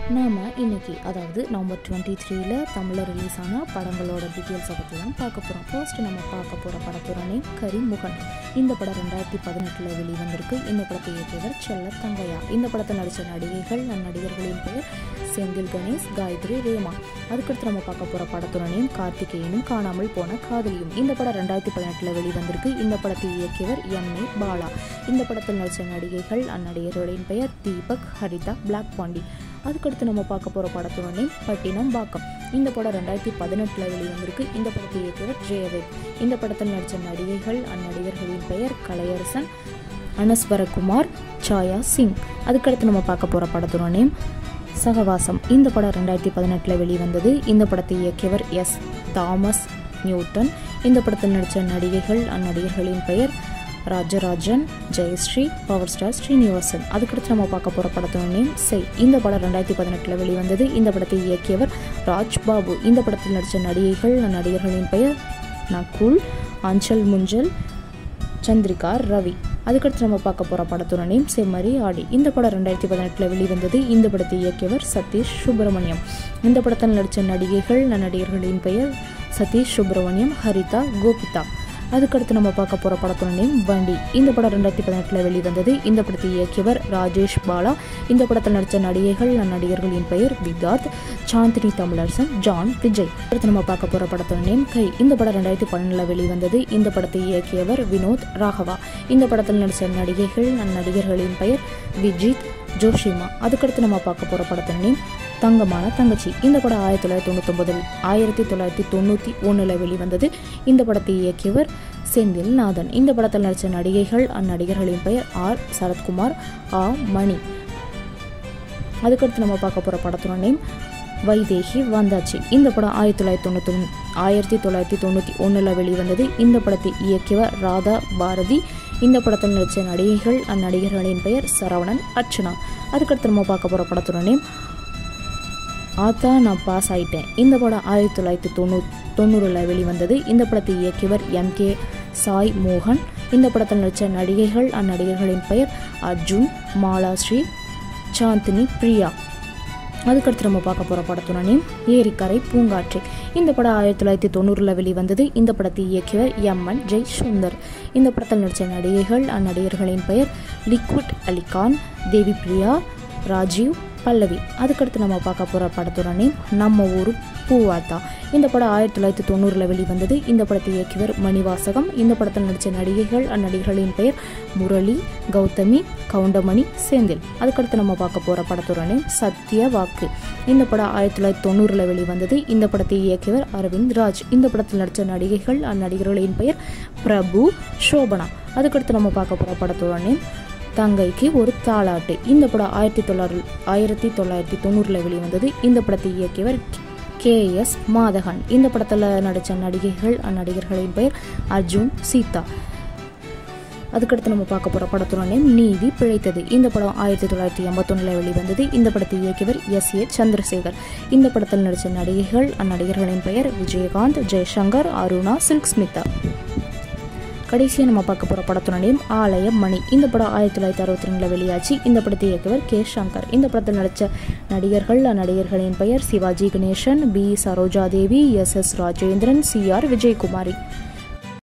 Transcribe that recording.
நாம் இன்னைக்கு அதாவது நவம்பர் டுவெண்ட்டி த்ரீல தமிழில் ரிலீஸ் ஆன படங்களோட டீட்டெயில்ஸை பற்றி தான் பார்க்க போகிறோம் ஃபர்ஸ்ட் நம்ம பார்க்க போகிற படத்தோட நேம் கரிமுகன் இந்த படம் ரெண்டாயிரத்தி பதினெட்டில் வெளிவந்திருக்கு இந்த படத்தை இயக்கியவர் செல்ல தங்கையா இந்த படத்தை நடித்த நடிகைகள் நடிகர்களின் பெயர் செந்தில் கணேஷ் காயத்ரி ரேமா அதுக்கடுத்து நம்ம பார்க்க போகிற படத்தோட நேம் கார்த்திகேயனும் காணாமல் போன காதலியும் இந்த படம் ரெண்டாயிரத்தி பதினெட்டில் வெளிவந்திருக்கு இந்த படத்தை இயக்கியவர் எம் ஏ பாலா இந்த படத்தில் நடித்த நடிகைகள் அந்நடிகர்களின் பெயர் தீபக் ஹரிதா பிளாக் பாண்டி அதுக்கடுத்து நம்ம பார்க்க போகிற படத்தோட நேம் பட்டினம் பாக்கம் இந்த படம் ரெண்டாயிரத்தி பதினெட்டில் வெளிவந்திருக்கு இந்த படத்தை இயக்கியவர் ஜெயதேவ் இந்த படத்தில் நடித்த நடிகைகள் அந்நடிகர்களின் பெயர் கலையரசன் அனஸ்வரகுமார் சாயா சிங் அதுக்கடுத்து நம்ம பார்க்க போகிற படத்தோட நேம் சகவாசம் இந்த படம் ரெண்டாயிரத்தி பதினெட்டில் வெளிவந்தது இந்த படத்தை இயக்கியவர் எஸ் தாமஸ் நியூட்டன் இந்த படத்தில் நடித்த நடிகைகள் அந்நடிகர்களின் பெயர் ராஜராஜன் ஜெயஸ்ரீ பவர் ஸ்டார் ஸ்ரீனிவாசன் அதுக்கடுத்து நம்ம பார்க்க போகிற படத்தோட நேம் செய் இந்த படம் ரெண்டாயிரத்தி பதினெட்டில் வெளிவந்தது இந்த படத்தை இயக்கியவர் ராஜ் பாபு இந்த படத்தில் நடித்த நடிகைகள் நடிகர்களின் பெயர் நகுல் அஞ்சல் முஞ்சல் சந்திரிகா ரவி அதுக்கடுத்து நம்ம பார்க்க போகிற படத்தோட நேம் செம்மறி ஆடி இந்த படம் ரெண்டாயிரத்தி பதினெட்டில் வெளிவந்தது இந்த படத்தை இயக்கியவர் சதீஷ் சுப்பிரமணியம் இந்த படத்தில் நடித்த நடிகைகள் நடிகர்களின் பெயர் சதீஷ் சுப்பிரமணியம் ஹரிதா கோபிதா அதுக்கடுத்து நம்ம பார்க்க போகிற படத்தோட நேம் வண்டி இந்த படம் ரெண்டாயிரத்தி பதினெட்டில் வெளிவந்தது இந்த படத்தை இயக்கியவர் ராஜேஷ் பாலா இந்த படத்தில் நடித்த நடிகைகள் நடிகர்களின் பெயர் விகாத் சாந்தினி தமிழரசன் ஜான் விஜய் அடுத்து நம்ம பார்க்க போகிற படத்தோட நேம் கை இந்த படம் ரெண்டாயிரத்தி பன்னெண்டில் வெளிவந்தது இந்த படத்தை இயக்கியவர் வினோத் ராகவா இந்த படத்தில் நடித்த நடிகைகள் நடிகர்களின் பெயர் விஜித் ஜோஷிமா அதுக்கடுத்து நம்ம பார்க்க போகிற படத்தோட நேம் தங்கமான தங்கச்சி இந்த படம் ஆயிரத்தி தொள்ளாயிரத்தி தொண்ணூத்தொம்பதில் ஆயிரத்தி தொள்ளாயிரத்தி தொண்ணூற்றி ஒன்றில் வெளிவந்தது இந்த படத்தை இயக்கியவர் செந்தில் நாதன் இந்த படத்தில் நடித்த நடிகைகள் அந்நடிகர்களின் பெயர் ஆர் சரத்குமார் ஆ மணி அதுக்கடுத்து நம்ம பார்க்க போகிற படத்தோட நேம் வைதேகி வந்தாச்சு இந்த படம் ஆயிரத்தி தொள்ளாயிரத்தி தொண்ணூற்றி ஆயிரத்தி தொள்ளாயிரத்தி தொண்ணூற்றி ஒன்றில் வெளிவந்தது இந்த படத்தை இயக்கியவர் ராதா பாரதி இந்த படத்தில் நடித்த நடிகைகள் அந்நடிகர்களின் பெயர் சரவணன் அர்ச்சனா அதுக்கடுத்து நம்ம பார்க்க போகிற படத்தோட நேம் ஆத்தா நான் பாஸ் ஆயிட்டேன் இந்த படம் ஆயிரத்தி தொள்ளாயிரத்தி தொண்ணூ தொண்ணூறில் வெளிவந்தது இந்த படத்தை இயக்கியவர் எம் கே சாய் மோகன் இந்த படத்தில் நடித்த நடிகைகள் அந்நடிகர்களின் பெயர் அர்ஜுன் மாலாஸ்ரீ சாந்தினி பிரியா அதுக்கடுத்து நம்ம பார்க்க போகிற படத்தோட நேம் ஏரிக்கரை பூங்காற்றை இந்த படம் ஆயிரத்தி தொள்ளாயிரத்தி தொண்ணூறில் வெளிவந்தது இந்த படத்தை இயக்கியவர் எம் என் ஜெய் சுந்தர் இந்த படத்தில் நடித்த நடிகைகள் அந்நடிகர்களின் பெயர் லிக்விட் அலிகான் தேவி பிரியா ராஜீவ் பல்லவி அதுக்கடுத்து நம்ம பார்க்க போகிற படத்தோட நேம் நம்ம ஊர் பூவாத்தா இந்த படம் ஆயிரத்தி தொள்ளாயிரத்தி தொண்ணூறில் வெளிவந்தது இந்த படத்தை இயக்கியவர் மணிவாசகம் இந்த படத்தில் நடித்த நடிகைகள் அந்நடிகர்களின் பெயர் முரளி கௌதமி கவுண்டமணி செந்தில் அதுக்கடுத்து நம்ம பார்க்க போகிற படத்தோட நேம் சத்ய வாக்கு இந்த படம் ஆயிரத்தி தொள்ளாயிரத்தி தொண்ணூறில் வெளிவந்தது இந்த படத்தை இயக்கியவர் அரவிந்த் ராஜ் இந்த படத்தில் நடித்த நடிகைகள் அந்நடிகர்களின் பெயர் பிரபு சோபனா அதுக்கடுத்து நம்ம பார்க்க போகிற படத்தோட நேம் தங்கைக்கு ஒரு தாளாட்டு இந்த படம் ஆயிரத்தி தொள்ளாயிரம் ஆயிரத்தி தொள்ளாயிரத்தி தொண்ணூறில் வெளிவந்தது இந்த படத்தை இயக்கியவர் கே எஸ் மாதகன் இந்த படத்தில் நடித்த நடிகைகள் அந்நடிகர்களின் பெயர் அர்ஜுன் சீதா அதுக்கடுத்து நம்ம பார்க்க போகிற படத்தோட நேம் நீதி பிழைத்தது இந்த படம் ஆயிரத்தி தொள்ளாயிரத்தி எண்பத்தொன்னில் வெளிவந்தது இந்த படத்தை இயக்கியவர் எஸ் ஏ சந்திரசேகர் இந்த படத்தில் நடித்த நடிகைகள் அந்நடிகர்களின் பெயர் விஜயகாந்த் ஜெய்சங்கர் அருணா சில்க் ஸ்மிதா கடைசியாக நம்ம பார்க்க போகிற படத்தோட நேம் ஆலய மணி இந்த படம் ஆயிரத்தி தொள்ளாயிரத்தி அறுபத்தி ரெண்டில் வெளியாச்சு இந்த படத்தை இயக்குவர் கே சங்கர் இந்த படத்தில் நடித்த நடிகர்கள் நடிகர்களின் பெயர் Sivaji Ganesan B Saroja Devi S S Rajendran C R Vijayakumari